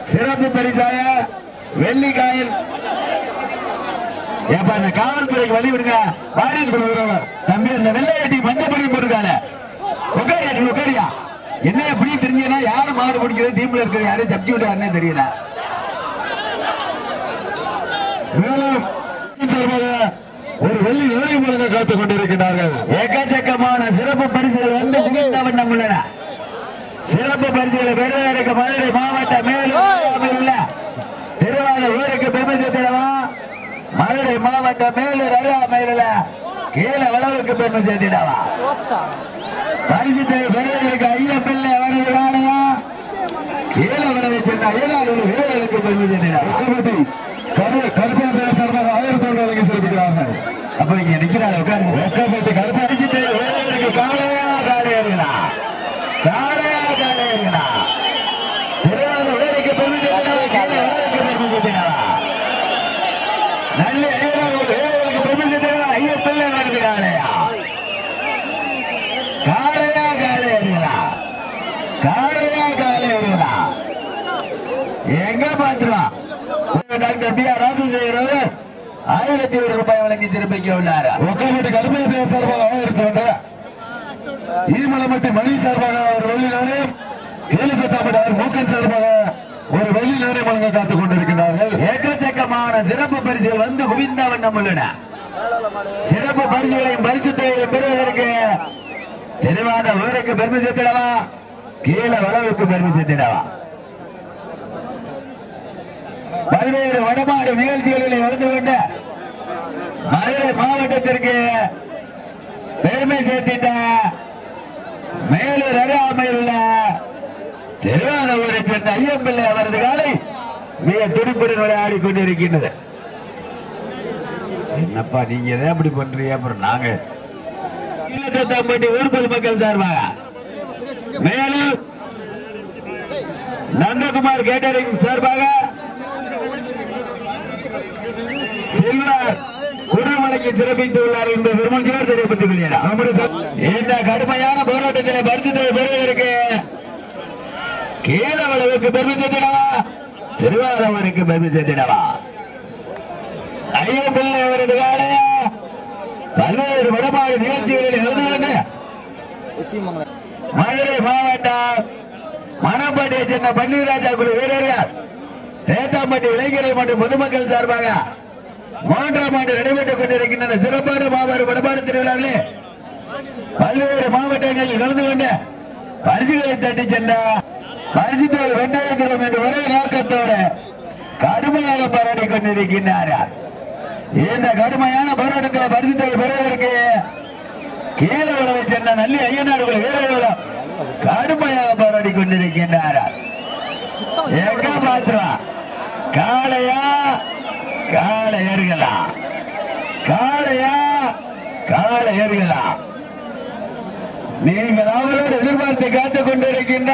சிறப்பு பரிசாக வெள்ளிக்காயில் ஏப்பா இந்த காவல்துறைக்கு வழி விடுங்க வாரிசு கொடுக்குறவங்க தம்பி இந்த வெள்ளை வெட்டி மஞ்சப்படி போட்டுருக்காங்க உட்காரியா நீ உட்காரியா என்ன எப்படி தெரிஞ்சீங்கன்னா யாரு மாடு பிடிக்கிறது டீம்ல இருக்கிறது யாரும் ஜப்தி விட்டாருன்னே தெரியல மேலும் சார்பாக ஒரு வெள்ளி வேலை முழங்க காத்துக் கொண்டிருக்கிறார்கள் எக்கச்சக்கமான சிறப்பு பரிசுகள் வந்து குவிந்த வண்ணம் உள்ளன சிறப்பு பரிசுகளை பெறுவதற்கு மதுரை மாவட்ட மேலும் உள்ள திருவாத ஊருக்கு பெருமை சேர்த்திடவா மதுரை மாவட்ட மேலூர் அருகாமையில் உள்ள கீழ வளவுக்கு பெருமை சேர்த்திடவா பரிசுத்தை பெறுவதற்கு ஐயப்பிள்ளை அவரது காலையா கீழ வளவை சேர்ந்த ஐயனார் வீரர்களுக்கு பெருமை சேர்த்திடவா கமிட்டி கருப்பாசன சார்பாக ஆயிரத்தி ஒன்று வழங்கி சிறப்பிக்கிறார்கள் அப்ப இங்க நிக்கிறாரு உட்காருங்க வெக்கப்பட்டி கருப்பா பரிசுத்தை பெறுவதற்கு காளையா காளையர்களா காளையா காளையர்களா திருவாத வேலைக்கு பெருமை சேர்த்திடவா கீழ வளவுக்கு பெருமை சேர்த்திடவா நல்ல ஐயனார் வீரர்களுக்கு பெருமை சேர்த்திடவா ஐயப்பிள்ளை வருது காளையா காளையா காளையர்களா காளையா காளையர்களா எங்க பாத்துருவான் டாக்டர் பி ஆர் ராஜசேகர் ஆயிரத்தி ஒரு ரூபாய் வழங்கி திருப்பிக்க உள்ளாரா ஒக்கமட்டி கருப்பாசன சார்பாக ஆயிரத்தி ஒன்று ஈமலமட்டி மணி சார்பாக ஒரு வெள்ளி நாணயம் கேலிசத்தாமட்டி அவர் மூக்கன் சார்பாக ஒரு வெள்ளி நாணயம் வழங்க காத்துக் கொண்டிருக்கிறார்கள் எக்கச்சக்கமான சிறப்பு பரிசுகள் வந்து குவிந்த வண்ணம் உள்ளன சிறப்பு பரிசுகளையும் பரிசுத்தையும் பெறுவதற்கு திருவாத ஊருக்கு பெருமை சேர்த்திடவா கீழ வளவுக்கு பெருமை சேர்த்திடவா பல்வேறு வடமாடு நிகழ்ச்சிகளில் கலந்து கொண்ட மதுரை மாவட்டத்திற்கு பெருமை சேர்த்திட்ட மேலூர் அருகாமையில் உள்ள திருவாரூரை சேர்ந்த ஐயம்பிள்ளை அவரது காலை மிக துடிப்புடன் விளையாடி கொண்டிருக்கின்றது என்னப்பா நீங்க எதை அப்படி பண்றீங்க அப்புறம் நாங்க இல்லத்தம்பட்டி ஊர் பொதுமக்கள் சார்பாக மேலும் நந்தகுமார் கேட்டரிங் சார்பாக சில்வர் குடமலைக்கு சிறப்பித்துள்ளார் என்று பெருமஞ்சியார் தெரியப்பட்டுக் கொள்கிறார் நம்முடைய சார் இந்த கடுமையான போராட்டத்தில் பரிசுத்தை பெறுவதற்கு கீழவளவுக்கு பெருமை சேர்த்திடவா திருவாரூருக்கு பெருமை சேர்த்திடவா ஐயப்பிள்ளை அவரது காலையா பல்வேறு வடமாறு நிகழ்ச்சிகளில் எழுதுகின்ற மதுரை மாவட்டம் மணப்பாட்டியை சேர்ந்த பன்னீர்ராஜா குழு வீரர்கள் தேத்தாம்பட்டி இளைஞர்கள் மற்றும் பொதுமக்கள் சார்பாக மூன்றாம் ஆண்டு நடைபெற்றுக் கொண்டிருக்கின்ற சிறப்பான மாபெரும் வடபாடு திருவிழாவிலே பல்வேறு மாவட்டங்களில் கலந்து கொண்டு பரிசுகளை தட்டி சென்ற பரிசு தொகை இரண்டாயிரம் என்ற ஒரே நோக்கத்தோடு கடுமையாக போராடி கொண்டிருக்கின்றார்கள் இந்த கடுமையான போராட்டத்தில் பரிசு தொகை பெறுவதற்கு கீழே உழவை சென்ற நல்லி ஐயனாடுகளை வீரர்களும் கடுமையாக போராடி கொண்டிருக்கின்றார்கள் எங்க பாத்துருவா காளையா காளையர்களா காளையா காளையர்களா நீங்கள் அவரோடு எதிர்பார்த்து காத்துக் கொண்டிருக்கின்ற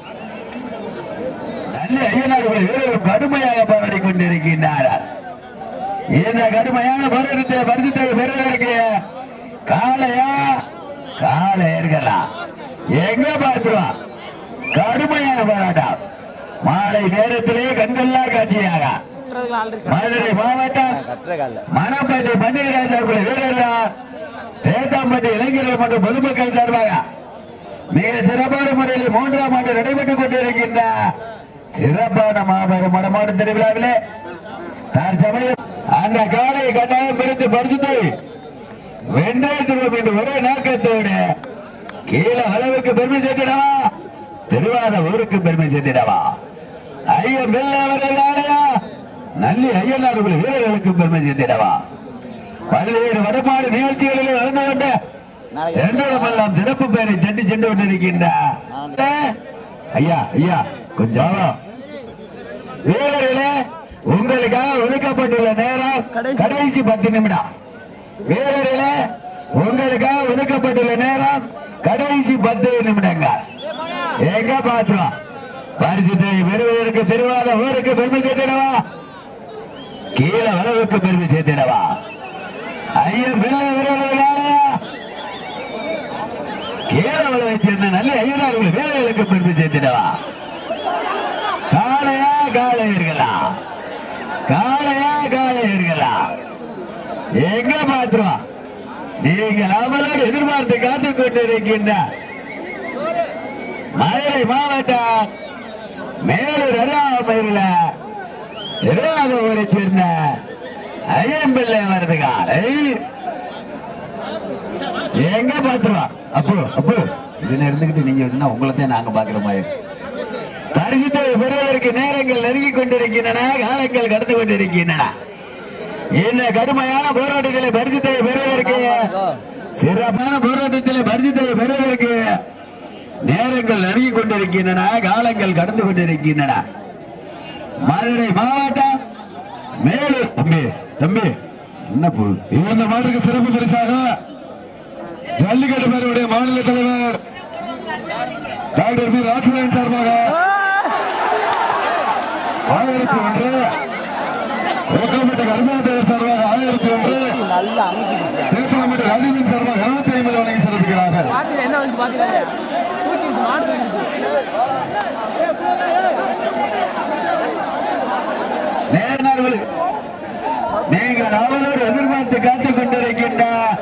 நல்ல ஐயனார்களை வீரர்கள் கடுமையாக போராடி கொண்டிருக்கின்றார்கள் இந்த கடுமையான போராட்டத்தை பரிசுத்தை பெறுவதற்கு காளையா காளையர்களா எங்க பாத்துருவா கடுமையான போராட்டம் மாலை நேரத்திலே கண்கொள்ளா காட்சியாக மதுரை மாவட்டம் மணப்பேட்டை பண்டிகராஜா குழு வீரர்கள் தேத்தாம்பட்டி இளைஞர்கள் மற்றும் பொதுமக்கள் சார்பாக மிக சிறப்பான முறையில் மூன்றாம் ஆண்டு நடைபெற்றுக் கொண்டிருக்கின்ற சிறப்பான மாபெரும் மடமாடு திருவிழாவிலே தற்சமயம் அந்த காலை கட்டாயம் பிரித்து பரிசுத்தை வென்றே திருவோம் என்ற ஒரே நோக்கத்தோடு கீழே அளவுக்கு பெருமை சேர்த்திடவா திருவாத ஊருக்கு பெருமை சேர்த்திடவா ஐயன் பிள்ளை அவர்கள் ஆலயா நல்லி ஐயனார் உள்ள வீரர்களுக்கு பெருமை சேர்த்திடவா பல்வேறு வடமாடு நிகழ்ச்சிகளில் கலந்து கொண்ட சென்றடமெல்லாம் சிறப்பு பெயரை தட்டி சென்று கொண்டிருக்கின்ற ஐயா ஐயா கொஞ்சம் வீரர்களே உங்களுக்காக ஒதுக்கப்பட்டுள்ள நேரம் கடைசி பத்து நிமிடம் வீரர்களே உங்களுக்காக ஒதுக்கப்பட்டுள்ள நேரம் கடைசி பத்து நிமிடங்கள் எங்க பாத்துறோம் பரிசுத்தை பெறுவதற்கு திருவாத ஊருக்கு பெருமை சேர்த்திடவா கீழே அளவுக்கு பெருமை சேர்த்திடவா ஐயன் பிள்ளை வீரர்களாலயா கீழே அளவை சேர்ந்த நல்ல ஐயனார்கள் வீரர்களுக்கு பெருமை சேர்த்திடவா காளையா காளையர்களா காளையா காளையர்களா எங்க பாத்துருவோம் நீங்கள் அவளோடு எதிர்பார்த்து காத்துக் கொண்டிருக்கின்ற மதுரை மாவட்டம் மேலூர் அருகாமையில் திருவாரூரை சேர்ந்த ஐயம்பிள்ளை வருது காலை எங்க பாத்துருவோம் அப்போ அப்போ இதுல இருந்துகிட்டு நீங்க வச்சுன்னா உங்களை தான் நாங்க பாக்குற மாதிரி பரிசுத்தை பெறுவதற்கு நேரங்கள் நெருங்கி கொண்டிருக்கின்றன காலங்கள் கடந்து கொண்டிருக்கின்றன இந்த கடுமையான போராட்டத்தில் பரிசுத்தை பெறுவதற்கு சிறப்பான போராட்டத்தில் பரிசுத்தை பெறுவதற்கு நேரங்கள் நெருங்கி கொண்டிருக்கின்றன காலங்கள் கடந்து கொண்டிருக்கின்றன மதுரை மாவட்டம் மேலூர் தம்பி தம்பி என்ன போ இந்த மாட்டுக்கு சிறப்பு பரிசாக ஜல்லிக்கட்டு பேருடைய மாநில தலைவர் டாக்டர் பி ராசநாயன் சார்பாக ஆயிரத்தி ஒன்று ஓக்கம்பட்ட கர்மாதேவர் சார்பாக ஆயிரத்தி ஒன்று நல்லா அமைக்கிடுச்சு தேத்தலாம்பட்ட ராஜேந்திரன் சார்பாக இருநூத்தி ஐம்பது வழங்கி சிறப்பிக்கிறார்கள் பாத்துல என்ன வந்து பாத்துக்காங்க தூக்கிடுச்சு மாடு தூக்கிடுச்சு நேர்நர்கள் நீங்கள் அவரோடு எதிர்பார்த்து காத்துக் கொண்டிருக்கின்ற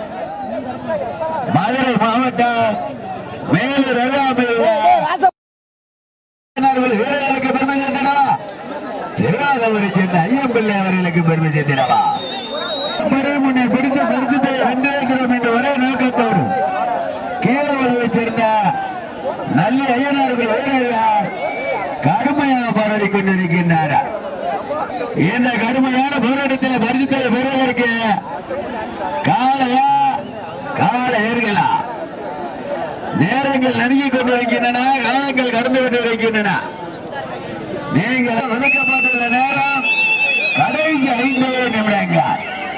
மதுரை மாவட்டம் மேலூர் அருகாமையில் நேர்நர்கள் வீரர்களுக்கு பெருமை சேர்த்திடவா திருவாதவரை சேர்ந்த ஐயம்பிள்ளை அவர்களுக்கு பெருமை சேர்த்திடவா முன்னே பிடித்த பரிசுத்தை வென்றிருக்கிறோம் என்ற ஒரே நோக்கத்தோடு கீழவளவை சேர்ந்த நல்ல ஐயனார்கள் வீரர்கள் கடுமையாக போராடி கொண்டிருக்கின்றார்கள் இந்த கடுமையான போராட்டத்தில் பரிசுத்தை பெறுவதற்கு காளையா காளையர்களா நேரங்கள் நெருங்கிக் கொண்டிருக்கின்றன காலங்கள் கடந்து கொண்டிருக்கின்றன நீங்கள் ஒதுக்கப்பட்டுள்ள நேரம் கடைசி ஐந்து நிமிடங்கள்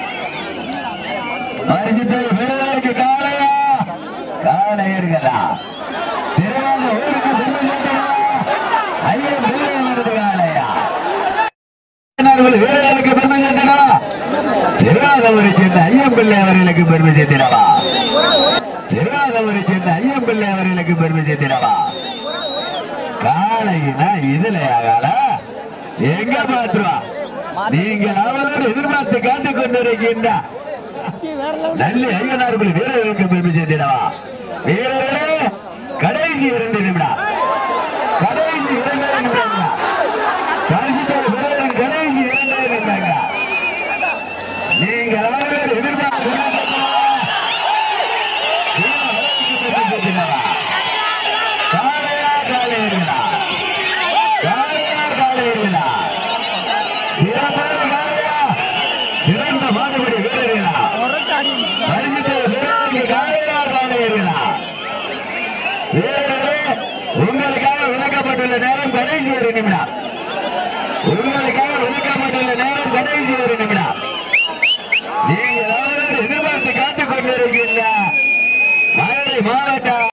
பரிசுத்தை பெறுவதற்கு காளையா காளையர்களா திருவாத ஊருக்கு பெருமை சேர்த்தவா? ஐயன் பிள்ளை அவரது காளையா அவர்கள் வீரர்களுக்கு பெருமை சேர்த்திடவா திருவாதவரை சேர்ந்த ஐயம்பிள்ளை அவர்களுக்கு பெருமை சேர்த்திடவா திருவாதவரை சேர்ந்த ஐயம்பிள்ளை அவர்களுக்கு பெருமை சேர்த்திடவா காலையினா இதுல கால எங்க பாத்துருவா நீங்கள் அவளோடு எதிர்பார்த்து காத்துக் கொண்டிருக்கின்ற நல்ல ஐயனார்கள் வீரர்களுக்கு பெருமை சேர்த்திடவா வீரர்களே கடைசி இரண்டு நிமிடம் கடைசி இரண்டு நிமிடம் பரிசுத்தை பெறுவதற்கு கடைசி இரண்டே நிமிடங்கள். நீங்கள் அவர்களோடு எதிர்பார்த்து காலையா காலையர்களா? காலையா காலையர்களா? சிறப்பான காலையா? சிறந்த மாடுபடி வீரர்களா பரிசுத்தை பெறுவதற்கு காலையா காலையர்களா? வீரர்களே, உங்களுக்காக விளக்கப்பட்டுள்ள நேரம் கடைசி ஒரு நிமிடம் உங்களுக்காக ஒதுக்கப்பட்டுள்ள நேரம் கடைசி ஒரு நிமிடம் நீங்கள் அவரோடு எதிர்பார்த்து காத்துக் கொண்டிருக்கின்ற மதுரை மாவட்டம்